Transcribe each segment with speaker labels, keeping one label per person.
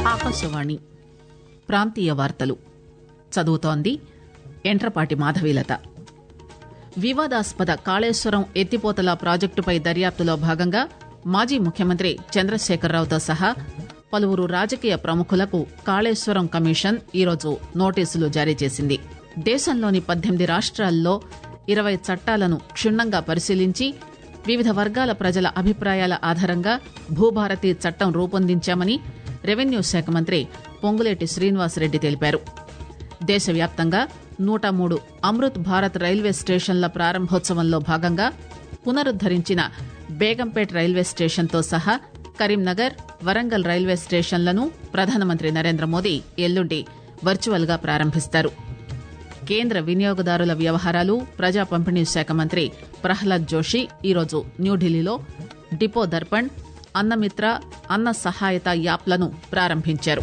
Speaker 1: ఆకాశవాణి ప్రాంతీయ వార్తలు చదువుతోంది ఎంట్రపాటి మాధవీలత వివాదాస్పద కాళేశ్వరం ఎత్తిపోతల ప్రాజెక్టుపై దర్యాప్తులో భాగంగా మాజీ ముఖ్యమంత్రి చంద్రశేఖరరావుతో సహా పలువురు రాజకీయ ప్రముఖులకు కాళేశ్వరం కమిషన్ ఈరోజు నోటీసులు జారీ చేసింది దేశంలోని పద్దెనిమిది రాష్ట్రాల్లో ఇరవై చట్టాలను క్షుణ్ణంగా పరిశీలించి వివిధ వర్గాల ప్రజల అభిప్రాయాల ఆధారంగా భూభారతి చట్టం రూపొందించామని రెవెన్యూ శాఖ మంత్రి పొంగులేటి శ్రీనివాసరెడ్డి తెలిపారు దేశవ్యాప్తంగా నూట మూడు అమృత్ భారత్ రైల్వే స్టేషన్ల ప్రారంభోత్సవంలో భాగంగా పునరుద్దరించిన బేగంపేట్ రైల్వే స్టేషన్తో సహా కరీంనగర్ వరంగల్ రైల్వే స్టేషన్లను ప్రధానమంత్రి నరేంద్ర మోదీ ఎల్లుండి వర్చువల్ గా ప్రారంభిస్తారు కేంద్ర వినియోగదారుల వ్యవహారాలు ప్రజా పంపిణీ శాఖ మంత్రి ప్రహ్లాద్ జోషి ఈరోజు న్యూఢిల్లీలో డిపో దర్పణ్ అన్నమిత్ర అన్న సహాయత యాప్లను ప్రారంభించారు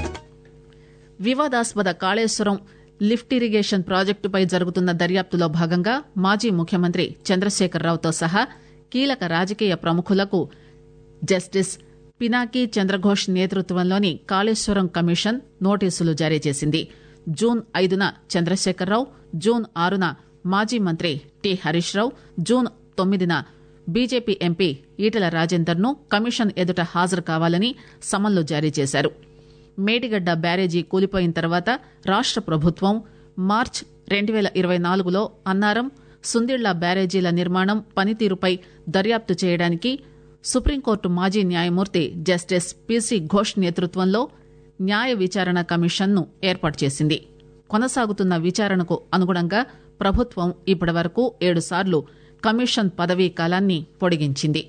Speaker 1: వివాదాస్పద కాళేశ్వరం లిఫ్ట్ ఇరిగేషన్ ప్రాజెక్టుపై జరుగుతున్న దర్యాప్తులో భాగంగా మాజీ ముఖ్యమంత్రి చంద్రశేఖరరావుతో సహా కీలక రాజకీయ ప్రముఖులకు జస్టిస్ పినాకీ చంద్రఘోష్ నేతృత్వంలోని కాళేశ్వరం కమిషన్ నోటీసులు జారీ చేసింది జూన్ ఐదున చంద్రశేఖరరావు జూన్ ఆరున మాజీ మంత్రి టి హరీష్ రావు జూన్ తొమ్మిదిన బీజేపీ ఎంపీ ఈటల రాజేందర్ ను కమిషన్ ఎదుట హాజరు కావాలని సమన్లు జారీ చేశారు మేడిగడ్డ బ్యారేజీ కూలిపోయిన తర్వాత రాష్ట ప్రభుత్వం మార్చ్ రెండు పేల ఇరవై నాలుగులో అన్నారం సుందిళ్ల బ్యారేజీల నిర్మాణం పనితీరుపై దర్యాప్తు చేయడానికి సుప్రీంకోర్టు మాజీ న్యాయమూర్తి జస్టిస్ పిసి ఘోష్ నేతృత్వంలో న్యాయ విచారణ కమిషన్ను ఏర్పాటు చేసింది కొనసాగుతున్న విచారణకు అనుగుణంగా ప్రభుత్వం ఇప్పటివరకు ఏడుసార్లు కమిషన్ పదవీ కాలాన్ని పొడిగించింది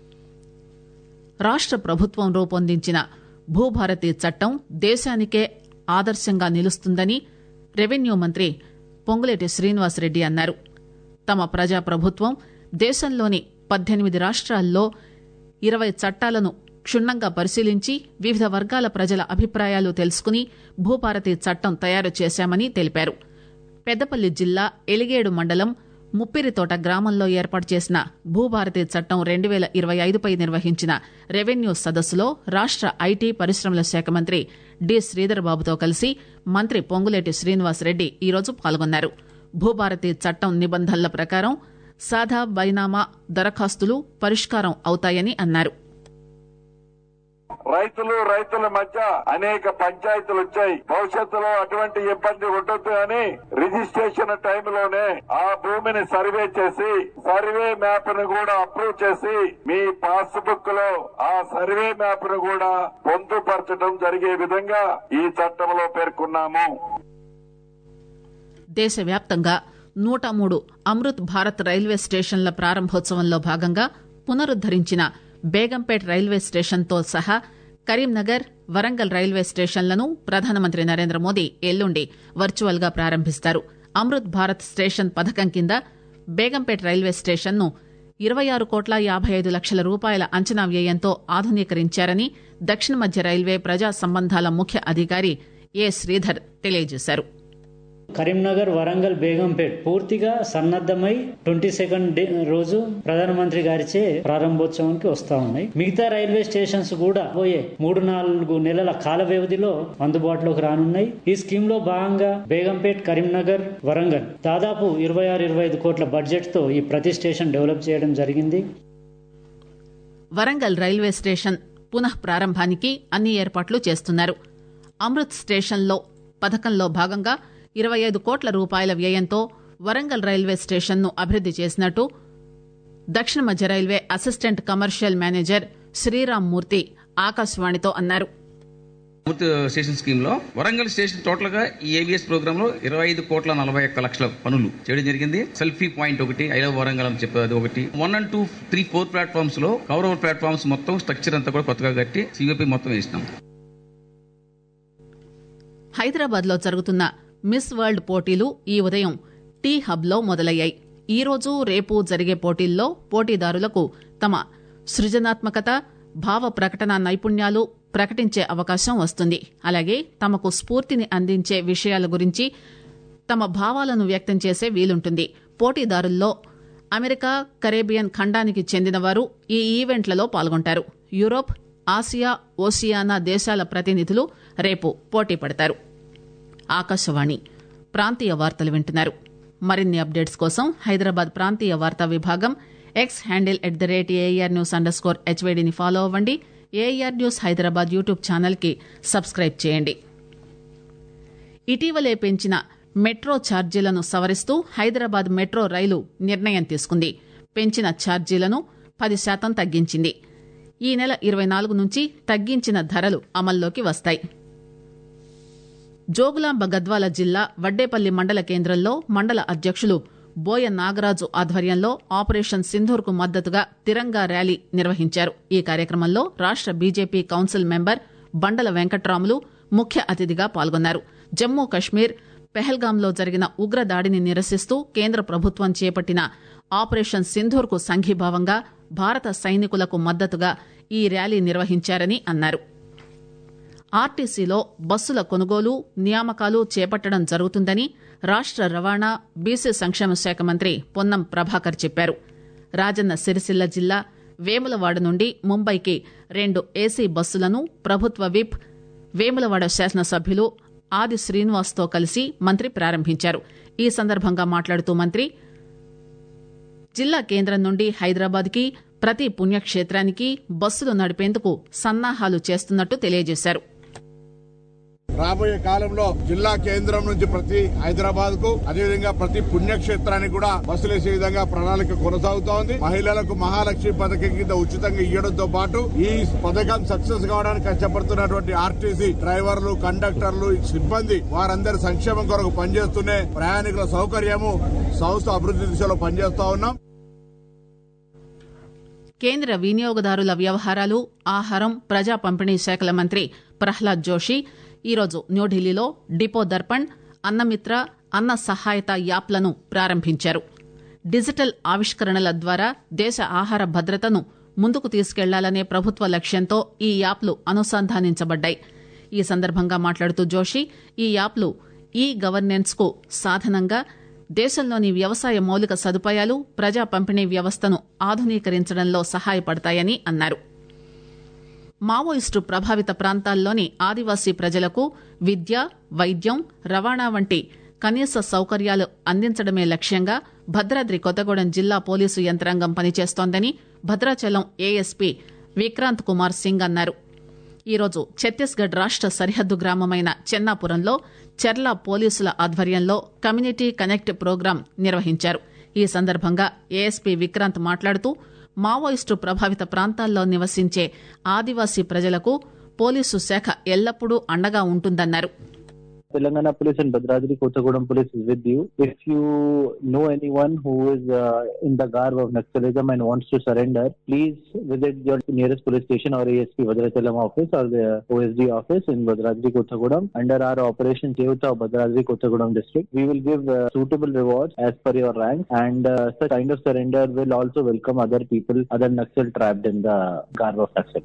Speaker 1: రాష్ట ప్రభుత్వం రూపొందించిన భూభారతి చట్టం దేశానికే ఆదర్శంగా నిలుస్తుందని రెవెన్యూ మంత్రి పొంగులేటి శ్రీనివాసరెడ్డి అన్నారు తమ ప్రజాప్రభుత్వం దేశంలోని పద్దెనిమిది రాష్ట్రాల్లో ఇరవై చట్టాలను క్షుణ్ణంగా పరిశీలించి వివిధ వర్గాల ప్రజల అభిప్రాయాలు తెలుసుకుని భూభారతి చట్టం తయారు చేశామని తెలిపారు పెద్దపల్లి జిల్లా ఎలిగేడు మండలం ముప్పిరితోట గ్రామంలో ఏర్పాటు చేసిన భూభారతి చట్టం రెండు పేల ఇరవై ఐదుపై నిర్వహించిన రెవెన్యూ సదస్సులో రాష్ట ఐటీ పరిశ్రమల శాఖ మంత్రి డి శ్రీధర్ బాబుతో కలిసి మంత్రి పొంగులేటి శ్రీనివాసరెడ్డి ఈరోజు పాల్గొన్నారు భూభారతి చట్టం నిబంధనల ప్రకారం సాదా బైనామా దరఖాస్తులు పరిష్కారం అవుతాయని అన్నారు
Speaker 2: రైతులు రైతుల మధ్య అనేక పంచాయతీలు వచ్చాయి భవిష్యత్తులో అటువంటి ఇబ్బంది ఉండొద్దు అని రిజిస్ట్రేషన్ టైంలోనే ఆ భూమిని సర్వే చేసి సర్వే మ్యాప్ ను కూడా అప్రూవ్ చేసి మీ పాస్ బుక్ లో ఆ సర్వే మ్యాప్ ను కూడా పొందుపరచడం జరిగే విధంగా ఈ చట్టంలో పేర్కొన్నాము
Speaker 1: దేశవ్యాప్తంగా నూట మూడు అమృత్ భారత్ రైల్వే స్టేషన్ల ప్రారంభోత్సవంలో భాగంగా పునరుద్దరించిన బేగంపేట్ రైల్వే స్టేషన్తో సహా కరీంనగర్ వరంగల్ రైల్వే స్టేషన్లను ప్రధానమంత్రి నరేంద్ర మోదీ ఎల్లుండి వర్చువల్ గా ప్రారంభిస్తారు అమృత్ భారత్ స్టేషన్ పథకం కింద బేగంపేట్ రైల్వే స్టేషన్ను ఇరవై ఆరు కోట్ల యాభై ఐదు లక్షల రూపాయల అంచనా వ్యయంతో ఆధునీకరించారని దక్షిణ మధ్య రైల్వే ప్రజా సంబంధాల ముఖ్య అధికారి ఏ శ్రీధర్ తెలియజేశారు
Speaker 3: కరీంనగర్ వరంగల్ బేగంపేట్ పూర్తిగా సన్నద్దమై ట్వంటీ సెకండ్ డే రోజు ప్రధానమంత్రి గారిచే ప్రారంభోత్సవానికి వస్తా ఉన్నాయి మిగతా రైల్వే స్టేషన్స్ కూడా పోయే మూడు నాలుగు నెలల కాల వ్యవధిలో అందుబాటులోకి రానున్నాయి ఈ స్కీమ్ లో భాగంగా బేగంపేట్ కరీంనగర్ వరంగల్ దాదాపు ఇరవై ఆరు ఇరవై ఐదు కోట్ల బడ్జెట్ తో ఈ ప్రతి స్టేషన్ డెవలప్ చేయడం జరిగింది
Speaker 1: వరంగల్ రైల్వే స్టేషన్ పునః ప్రారంభానికి అన్ని ఏర్పాట్లు చేస్తున్నారు అమృత్ స్టేషన్లో పథకంలో భాగంగా ఇరవై ఐదు కోట్ల రూపాయల వ్యయంతో వరంగల్ రైల్వే స్టేషన్ను అభివృద్ది చేసినట్టు దక్షిణ మధ్య railway assistant commercial manager Sriram Murthy ఆకాశవాణితో అన్నారు
Speaker 4: అమృత్ స్టేషన్ స్కీమ్ లో వరంగల్ స్టేషన్ టోటల్ గా ఈ ఏబిఎస్ ప్రోగ్రామ్ లో ఇరవై ఐదు కోట్ల నలభై ఒక్క లక్షల పనులు చేయడం జరిగింది సెల్ఫీ పాయింట్ ఒకటి ఐ లవ్ వరంగల్ అని చెప్పేది ఒకటి one and two three four platforms లో కవర్ ఓవర్ ప్లాట్ఫామ్స్ మొత్తం స్ట్రక్చర్ అంతా కూడా కొత్తగా కట్టి సివిపి మొత్తం వేసినాం
Speaker 1: హైదరాబాద్ లో జరుగుతున్న మిస్ వరల్డ్ పోటీలు ఈ ఉదయం టీ హబ్ లో మొదలయ్యాయి ఈ రోజు రేపు జరిగే పోటీల్లో పోటీదారులకు తమ సృజనాత్మకత భావ ప్రకటన నైపుణ్యాలు ప్రకటించే అవకాశం వస్తుంది అలాగే తమకు స్ఫూర్తిని అందించే విషయాల గురించి తమ భావాలను వ్యక్తం చేసే వీలుంటుంది పోటీదారుల్లో అమెరికా కరేబియన్ ఖండానికి చెందిన వారు ఈ ఈవెంట్లలో పాల్గొంటారు యూరోప్ ఆసియా ఓసియానా దేశాల ప్రతినిధులు రేపు పోటీ పడతారు ఆకాశవాణి ప్రాంతీయ వార్తలు వింటున్నారు మరిన్ని అప్డేట్స్ కోసం హైదరాబాద్ ప్రాంతీయ వార్తా విభాగం X handle at the rate AR news underscore స్కోర్ హెచ్వేడిని ఫాలో అవ్వండి AR news Hyderabad YouTube channel కి సబ్స్క్రైబ్ చేయండి ఇటీవలే పెంచిన మెట్రో ఛార్జీలను సవరిస్తూ హైదరాబాద్ మెట్రో రైలు నిర్ణయం తీసుకుంది పెంచిన ఛార్జీలను పది శాతం తగ్గించింది ఈ నెల ఇరవై నాలుగు నుంచి తగ్గించిన ధరలు అమల్లోకి వస్తాయి జోగులాంబ గద్వాల జిల్లా వడ్డేపల్లి మండల కేంద్రంలో మండల అధ్యక్షులు బోయ నాగరాజు ఆధ్వర్యంలో ఆపరేషన్ సింధూర్ కు మద్దతుగా తిరంగా ర్యాలీ నిర్వహించారు ఈ కార్యక్రమంలో రాష్ట బీజేపీ కౌన్సిల్ మెంబర్ బండల వెంకట్రాములు ముఖ్య అతిథిగా పాల్గొన్నారు జమ్మూ కశ్మీర్ పెహల్గాంలో జరిగిన ఉగ్ర దాడిని నిరసిస్తూ కేంద్ర ప్రభుత్వం చేపట్టిన ఆపరేషన్ సింధూర్ కు సంఘీభావంగా భారత సైనికులకు మద్దతుగా ఈ ర్యాలీ నిర్వహించారని అన్నారు ఆర్టీసీలో బస్సుల కొనుగోలు నియామకాలు చేపట్టడం జరుగుతుందని రాష్ట రవాణా బీసీ సంక్షేమ శాఖ మంత్రి పొన్నం ప్రభాకర్ చెప్పారు రాజన్న సిరిసిల్ల జిల్లా వేములవాడ నుండి ముంబైకి రెండు ఏసీ బస్సులను ప్రభుత్వ విప్ వేములవాడ శాసనసభ్యులు ఆది శ్రీనివాస్తో కలిసి మంత్రి ప్రారంభించారు ఈ సందర్భంగా మాట్లాడుతూ మంత్రి జిల్లా కేంద్రం నుండి హైదరాబాద్ కి ప్రతి పుణ్యక్షేత్రానికి బస్సులు నడిపేందుకు సన్నాహాలు చేస్తున్నట్టు తెలియజేశారు
Speaker 5: రాబోయే కాలంలో జిల్లా కేంద్రం నుంచి ప్రతి హైదరాబాద్ కు అదేవిధంగా ప్రతి పుణ్యక్షేత్రానికి కూడా బస్సులు వేసే విధంగా ప్రణాళిక కొనసాగుతోంది మహిళలకు మహాలక్ష్మి పథకం కింద ఉచితంగా ఇవ్వడంతో పాటు ఈ పథకం సక్సెస్ కావడానికి కష్టపడుతున్నటువంటి ఆర్టీసీ డ్రైవర్లు కండక్టర్లు సిబ్బంది వారందరి సంక్షేమం కొరకు పనిచేస్తూనే ప్రయాణికుల సౌకర్యము సంస్థ అభివృద్ధి దిశలో పనిచేస్తా ఉన్నాం
Speaker 1: కేంద్ర వినియోగదారుల వ్యవహారాలు ఆహారం ప్రజా పంపిణీ శాఖల మంత్రి ప్రహ్లాద్ జోషి ఈరోజు న్యూఢిల్లీలో డిపో దర్పణ్ అన్నమిత్ర అన్న సహాయత యాప్లను ప్రారంభించారు డిజిటల్ ఆవిష్కరణల ద్వారా దేశ ఆహార భద్రతను ముందుకు తీసుకెళ్లాలనే ప్రభుత్వ లక్ష్యంతో ఈ యాప్లు అనుసంధానించబడ్డాయి ఈ సందర్భంగా మాట్లాడుతూ జోషి ఈ యాప్లు ఈ గవర్నెన్స్ కు సాధనంగా దేశంలోని వ్యవసాయ మౌలిక సదుపాయాలు ప్రజా పంపిణీ వ్యవస్థను ఆధునీకరించడంలో సహాయపడతాయని అన్నారు మావోయిస్టు ప్రభావిత ప్రాంతాల్లోని ఆదివాసీ ప్రజలకు విద్య వైద్యం రవాణా వంటి కనీస సౌకర్యాలు అందించడమే లక్ష్యంగా భద్రాద్రి కొత్తగూడెం జిల్లా పోలీసు యంత్రాంగం పనిచేస్తోందని భద్రాచలం ఏఎస్పీ విక్రాంత్ కుమార్ సింగ్ అన్నారు ఈరోజు ఛత్తీస్గఢ్ రాష్ట సరిహద్దు గ్రామమైన చెన్నాపురంలో చెర్ల పోలీసుల ఆధ్వర్యంలో కమ్యూనిటీ కనెక్ట్ ప్రోగ్రాం నిర్వహించారు ఈ సందర్భంగా ఏఎస్పీ విక్రాంత్ మాట్లాడుతూ మావోయిస్టు ప్రభావిత ప్రాంతాల్లో నివసించే ఆదివాసీ ప్రజలకు పోలీసు శాఖ ఎల్లప్పుడూ అండగా ఉంటుందన్నారు
Speaker 6: Telangana Police and Bhadradri Kothagudam Police is with you. If you know anyone who is uh, in the garb of Naxalism and wants to surrender, please visit your nearest police station or ASP Bhadrachalam office or the OSD office in Bhadradri Kothagudam under our Operation Tevta of Bhadradri Kothagudam district. We will give uh, suitable rewards as per your rank and uh, such kind of surrender will also welcome other people, other Naxal trapped in the garb of Naxal.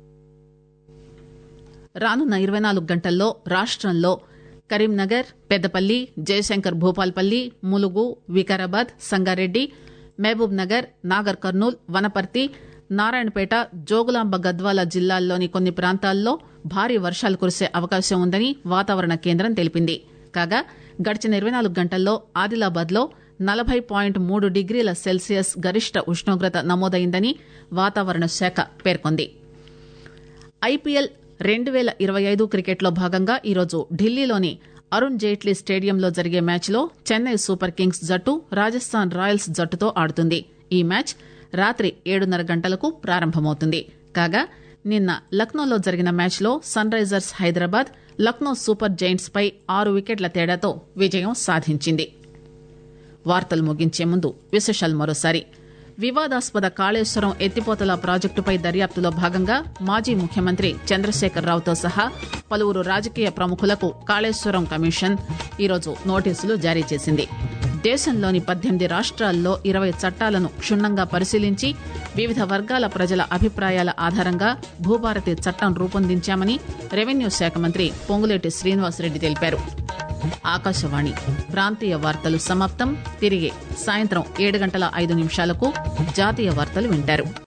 Speaker 1: రానున్న ఇరవై నాలుగు గంటల్లో రాష్టంలో కరీంనగర్ పెద్దపల్లి జయశంకర్ భూపాల్పల్లి ములుగు వికారాబాద్ సంగారెడ్డి మహబూబ్ నగర్ నాగర్ కర్నూల్ వనపర్తి నారాయణపేట జోగులాంబ గద్వాల జిల్లాల్లోని కొన్ని ప్రాంతాల్లో భారీ వర్షాలు కురిసే అవకాశం ఉందని వాతావరణ కేంద్రం తెలిపింది కాగా గడిచిన ఇరవై నాలుగు గంటల్లో ఆదిలాబాద్ లో నలభై పాయింట్ మూడు డిగ్రీల సెల్సియస్ గరిష్ట ఉష్ణోగ్రత నమోదైందని వాతావరణ శాఖ పేర్కొంది ఐపీఎల్ రెండు పేల ఇరవై ఐదు క్రికెట్లో భాగంగా ఈరోజు ఢిల్లీలోని అరుణ్ జైట్లీ స్టేడియంలో జరిగే మ్యాచ్లో చెన్నై సూపర్ కింగ్స్ జట్టు రాజస్థాన్ రాయల్స్ జట్టుతో ఆడుతుంది ఈ మ్యాచ్ రాత్రి ఏడున్నర గంటలకు ప్రారంభమవుతుంది కాగా నిన్న లక్నోలో జరిగిన మ్యాచ్లో Sunrisers Hyderabad Lucknow Super Giants పై ఆరు వికెట్ల తేడాతో విజయం సాధించింది వార్తలు ముగించే ముందు విశేషాలు మరోసారి వివాదాస్పద కాళేశ్వరం ఎత్తిపోతల ప్రాజెక్టుపై దర్యాప్తులో భాగంగా మాజీ ముఖ్యమంత్రి చంద్రశేఖర్ రావుతో సహా పలువురు రాజకీయ ప్రముఖులకు కాళేశ్వరం కమిషన్ ఈరోజు నోటీసులు జారీ చేసింది దేశంలోని పద్దెనిమిది రాష్ట్రాల్లో ఇరవై చట్టాలను క్షుణ్ణంగా పరిశీలించి వివిధ వర్గాల ప్రజల అభిప్రాయాల ఆధారంగా భూభారతి చట్టం రూపొందించామని రెవెన్యూ శాఖ మంత్రి పొంగులేటి శ్రీనివాసరెడ్డి తెలిపారు ఆకాశవాణి ప్రాంతీయ వార్తలు సమాప్తం తిరిగి సాయంత్రం ఏడు గంటల ఐదు నిమిషాలకు జాతీయ వార్తలు వింటారు